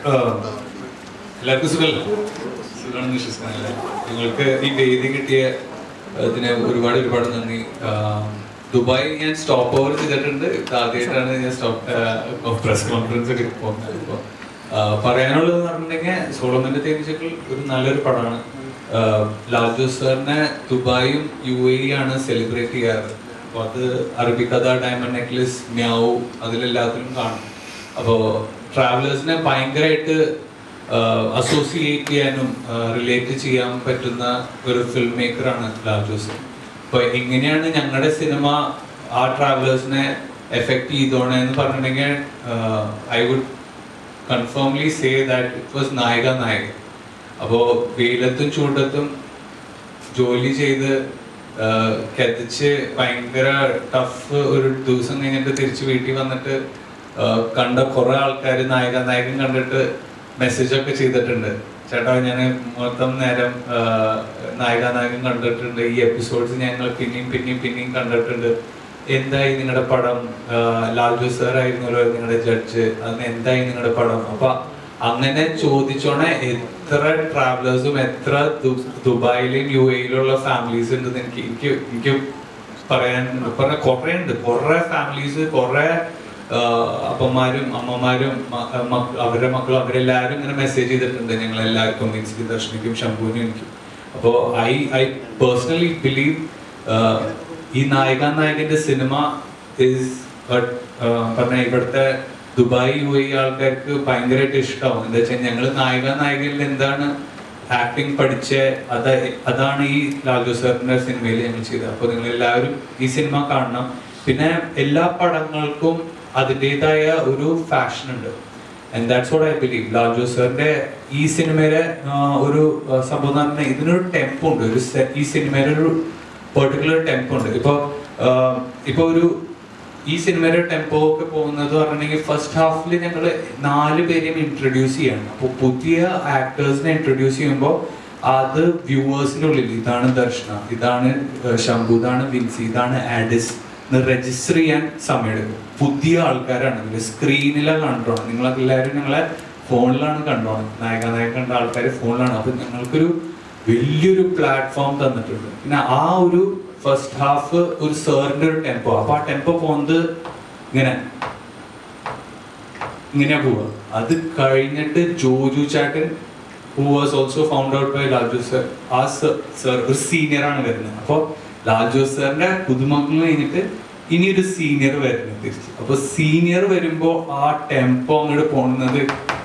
എല്ലാവർക്കും സുഖമല്ല സുഖമാണെന്ന് വിശ്വസിക്കാനല്ലേ നിങ്ങൾക്ക് ഈ വേദി കിട്ടിയ ഇതിന് ഒരുപാട് ഒരുപാട് നന്ദി ആഹ് ദുബായ് ഞാൻ സ്റ്റോപ്പ് ഓവർ ചെയ്തിട്ടുണ്ട് ഇത് ആദ്യമായിട്ടാണ് ഞാൻ സ്റ്റോപ്പ് പ്രസ് കോൺഫറൻസ് ഒക്കെ പോകുന്നത് അപ്പോൾ പറയാനുള്ളത് പറഞ്ഞിട്ടുണ്ടെങ്കിൽ സോളമന്റെ തേനീച്ചകൾ ഒരു നല്ലൊരു പടമാണ് ആഹ് ലാൽ ജോസ് സാറിനെ ദുബായും യു എ ആണ് സെലിബ്രേറ്റ് ചെയ്യാറ് അപ്പോൾ അത് അറബിക്കഥ ഡയമണ്ട് നെക്ലസ് മ്യാവു അതിലെല്ലാത്തിലും കാണും അപ്പോൾ ട്രാവലേഴ്സിനെ ഭയങ്കരമായിട്ട് അസോസിയേറ്റ് ചെയ്യാനും റിലേറ്റ് ചെയ്യാൻ പറ്റുന്ന ഒരു ഫിൽം മേക്കറാണ് ലാൽ ജോസ് അപ്പൊ എങ്ങനെയാണ് ഞങ്ങളുടെ സിനിമ ആ ട്രാവലേഴ്സിനെ എഫക്ട് ചെയ്തോണേ എന്ന് പറഞ്ഞിട്ടുണ്ടെങ്കിൽ I would confirmly say that it was നായിക നായക അപ്പോ വെയിലത്തും ചൂടത്തും ജോലി ചെയ്ത് ആഹ് കെതിച്ച് ഭയങ്കര ടഫ് ഒരു ദിവസം കഴിഞ്ഞിട്ട് തിരിച്ച് വീട്ടിൽ വന്നിട്ട് ആഹ് കണ്ട കുറെ ആൾക്കാർ നായക നായകൻ കണ്ടിട്ട് മെസ്സേജ് ഒക്കെ ചെയ്തിട്ടുണ്ട് ചേട്ടാ ഞാൻ മൊത്തം നേരം ആഹ് നായിക നായകൻ കണ്ടിട്ടുണ്ട് ഈ എപ്പിസോഡ്സ് ഞങ്ങൾ പിന്നെയും പിന്നെയും പിന്നെയും കണ്ടിട്ടുണ്ട് എന്തായി നിങ്ങളുടെ പടം ആഹ് ലാൽ ജോസ് സാർ ആയിരുന്നല്ലോ നിങ്ങളുടെ ജഡ്ജ് അന്ന് എന്തായി നിങ്ങളുടെ പടം അപ്പൊ അങ്ങനെ ചോദിച്ചോണെ എത്ര ട്രാവലേഴ്സും എത്ര ദു- ദുബായിലെയും യു എയിലുള്ള ഫാമിലീസ് ഉണ്ടെന്ന് എനിക്ക് എനിക്ക് എനിക്ക് പറയാൻ പറഞ്ഞ കുറെ ഉണ്ട് കുറെ ഫാമിലീസ് കുറെ അപ്പന്മാരും അമ്മമാരും മ- മക്ക- അവരുടെ മക്കളും അവരെല്ലാവരും ഇങ്ങനെ മെസ്സേജ് ചെയ്തിട്ടുണ്ട് ഞങ്ങൾ എല്ലാവർക്കും മീൻസ് ദർശനിക്കും ശംഭുവിനും എനിക്കും അപ്പോൾ ഐ ഐ പേഴ്സണലി ബിലീവ് ഈ നായിക നായകന്റെ സിനിമ ഇസ് പറഞ്ഞ ഇവിടുത്തെ ദുബായ് യു എ ആൾക്കാർക്ക് ഭയങ്കരമായിട്ട് ഇഷ്ടമാവും എന്താ വെച്ചാൽ ഞങ്ങൾ നായിക നായകനിൽ എന്താണ് ആക്ടിങ് പഠിച്ച അത അതാണ് ഈ ലാൽജു സാറിന്റെ സിനിമയിൽ ഞങ്ങൾ ചെയ്തത് അപ്പോൾ നിങ്ങൾ എല്ലാവരും ഈ സിനിമ കാണണം പിന്നെ എല്ലാ പടങ്ങൾക്കും അതിൻ്റെതായ ഒരു ഫാഷൻ ഉണ്ട് and that's what I believe Lalju സാറിന്റെ ഈ സിനിമയിലെ ആ, ഒരു ആ, സംഭവം എന്ന് പറഞ്ഞാൽ ഇതിനൊരു ടെമ്പോ ഉണ്ട് ഒരു സെ- ഈ സിനിമയിലെ ഒരു പെർട്ടിക്കുലർ ടെമ്പോ ഉണ്ട് ഇപ്പൊ ആ, ഇപ്പൊ ഒരു ഈ സിനിമയുടെ ടെമ്പോ ഒക്കെ പോകുന്നത് പറഞ്ഞിട്ടുണ്ടെങ്കിൽ ഫസ്റ്റ് ഹാഫിൽ ഞങ്ങൾ നാല് പേരെയും ഇൻട്രൊഡ്യൂസ് ചെയ്യണം അപ്പോൾ പുതിയ ആക്ടേഴ്സിനെ ഇൻട്രൊഡ്യൂസ് ചെയ്യുമ്പോൾ അത് വ്യൂവേഴ്സിന്റെ ഉള്ളിൽ ഇതാണ് ദർശന ഇതാണ് ഏഹ്, ശംഭു ഇതാണ് വിൻസി ഇതാണ് ആഡിസ് എന്ന് രജിസ്റ്റർ ചെയ്യാൻ സമയമെടുക്കും പുതിയ ആൾക്കാരാണ് നിങ്ങൾ സ്ക്രീനിലാണ് കണ്ടോണം നിങ്ങൾ എല്ലാവരും ഞങ്ങളെ ഫോണിലാണ് കണ്ടോണം നായക നായക കണ്ട ആൾക്കാർ ഫോണിലാണ് അപ്പൊ ഞങ്ങൾക്കൊരു വലിയൊരു പ്ലാറ്റ്ഫോം തന്നിട്ടുണ്ട് പിന്നെ ആ ഒരു ഫസ്റ്റ് ഹാഫ് ഒരു സാറിന്റെ ഒരു ടെമ്പോ അപ്പൊ ആ ടെമ്പോ പോകുന്നത് ഇങ്ങനെ ഇങ്ങനെയാ പോവുക അത് കഴിഞ്ഞിട്ട് ജോജു ചാട്ടൻ who was also found out by Lalju sir ആ സർ ഒരു സീനിയർ ആണ് വരുന്നത് അപ്പോൾ ലാൽജു സാറിന്റെ പുതുമക്കൾ കഴിഞ്ഞിട്ട് ഇനി ഒരു സീനിയർ വരുന്നത് തിരിച്ച് അപ്പൊ സീനിയർ വരുമ്പോ ആ ടെമ്പോ അങ്ങോട്ട് പോകുന്നത്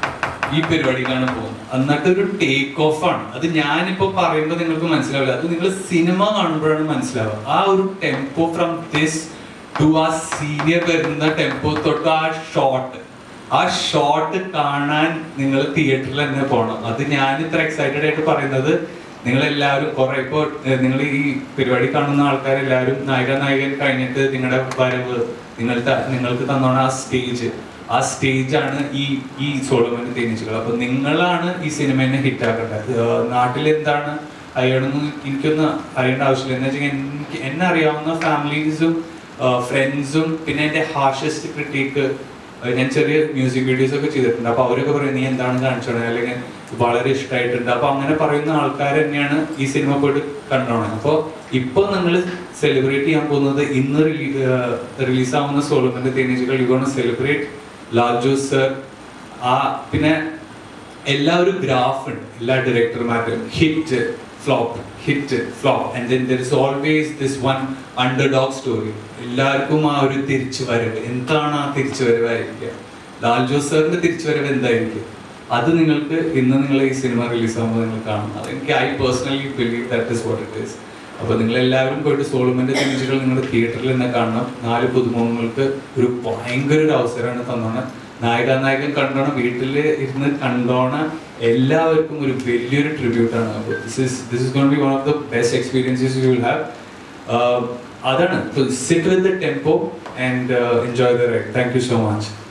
ഈ പരിപാടിക്കാണ് പോകുന്നത് എന്നിട്ട് ഒരു ടേക്ക് ഓഫ് ആണ് അത് ഞാനിപ്പോ പറയുമ്പോൾ നിങ്ങൾക്ക് മനസ്സിലാവില്ല അത് നിങ്ങൾ സിനിമ കാണുമ്പോഴാണ് മനസ്സിലാവുക ആ ഒരു ടെമ്പോ ഫ്രം ദിസ് ടു ആ സീനിയർ വരുന്ന ടെമ്പോ തൊട്ട് ആ ഷോട്ട് ആ ഷോട്ട് കാണാൻ നിങ്ങൾ തിയേറ്ററിൽ തന്നെ പോകണം അത് ഞാൻ ഇത്ര എക്സൈറ്റഡ് ആയിട്ട് പറയുന്നത് നിങ്ങൾ എല്ലാവരും കുറെ ഇപ്പോൾ നിങ്ങൾ ഈ പരിപാടി കാണുന്ന ആൾക്കാരെല്ലാവരും നായിക നായകൻ കഴിഞ്ഞിട്ട് നിങ്ങളുടെ വരവ് നിങ്ങൾ ത- നിങ്ങൾക്ക് തന്നോണ ആ സ്റ്റേജ് ആ സ്റ്റേജ് ആണ് ഈ ഈ സോളമന്റെ തേനീച്ചകൾ അപ്പൊ നിങ്ങളാണ് ഈ സിനിമേനെ ഹിറ്റ് ആക്കേണ്ടത് ഏഹ് നാട്ടിൽ എന്താണ് അറിയണമെന്ന് എനിക്കൊന്നും അറിയേണ്ട ആവശ്യമില്ല എന്ന് വെച്ചാൽ എനിക്ക് എന്നെ അറിയാവുന്ന ഫാമിലീസും ഫ്രണ്ട്സും പിന്നെ എൻ്റെ ഹാർഷസ്റ്റ് ക്രിട്ടിക്ക് ഞാൻ ചെറിയ മ്യൂസിക് വീഡിയോസ് ഒക്കെ ചെയ്തിട്ടുണ്ട് അപ്പൊ അവരൊക്കെ പറയും നീ എന്താണ് കാണിച്ചോണേ അല്ലെങ്കിൽ വളരെ ഇഷ്ടമായിട്ടുണ്ട് അപ്പൊ അങ്ങനെ പറയുന്ന ആൾക്കാർ തന്നെയാണ് ഈ സിനിമ പോയിട്ട് കണ്ടോണേ അപ്പൊ ഇപ്പൊ നിങ്ങൾ സെലിബ്രേറ്റ് ചെയ്യാൻ പോകുന്നത് ഇന്ന് റിലീസ് ആവുന്ന സോളമന്റെ തേനീച്ചകൾ you gonna celebrate Lal Jose sir ആ പിന്നെ എല്ലാവരും ഗ്രാഫ് ഉണ്ട് എല്ലാ ഡയറക്ടർമാരും hit flop hit flop and then there is always this one underdog story എല്ലാവർക്കും ആ ഒരു തിരിച്ചു വരവ് എന്താണ് ആ തിരിച്ചു വരവായിരിക്കുക ലാൽ ജോസ് സാറിന്റെ തിരിച്ചു വരവ് എന്തായിരിക്കും അത് നിങ്ങൾക്ക് ഇന്ന് നിങ്ങൾ ഈ സിനിമ റിലീസ് ആകുമ്പോൾ നിങ്ങൾ കാണും അത് എനിക്ക് I personally believe that is what it is അപ്പൊ നിങ്ങൾ എല്ലാവരും പോയിട്ട് സോളുമന്റെ തിരിച്ചുകൾ നിങ്ങളുടെ തിയേറ്ററിൽ തന്നെ കാണണം നാല് പുതുമുഖങ്ങൾക്ക് ഒരു ഭയങ്കര ഒരു അവസരമാണ് തന്നോണം നായിക നായകൻ കണ്ടോണം വീട്ടിൽ ഇരുന്ന് കണ്ടോണ എല്ലാവർക്കും ഒരു വലിയൊരു ട്രിബ്യൂട്ടാണ് അപ്പോൾ this is this is gonna be one of the best experiences you will have അതാണ് sit with the tempo and enjoy the ride thank you so much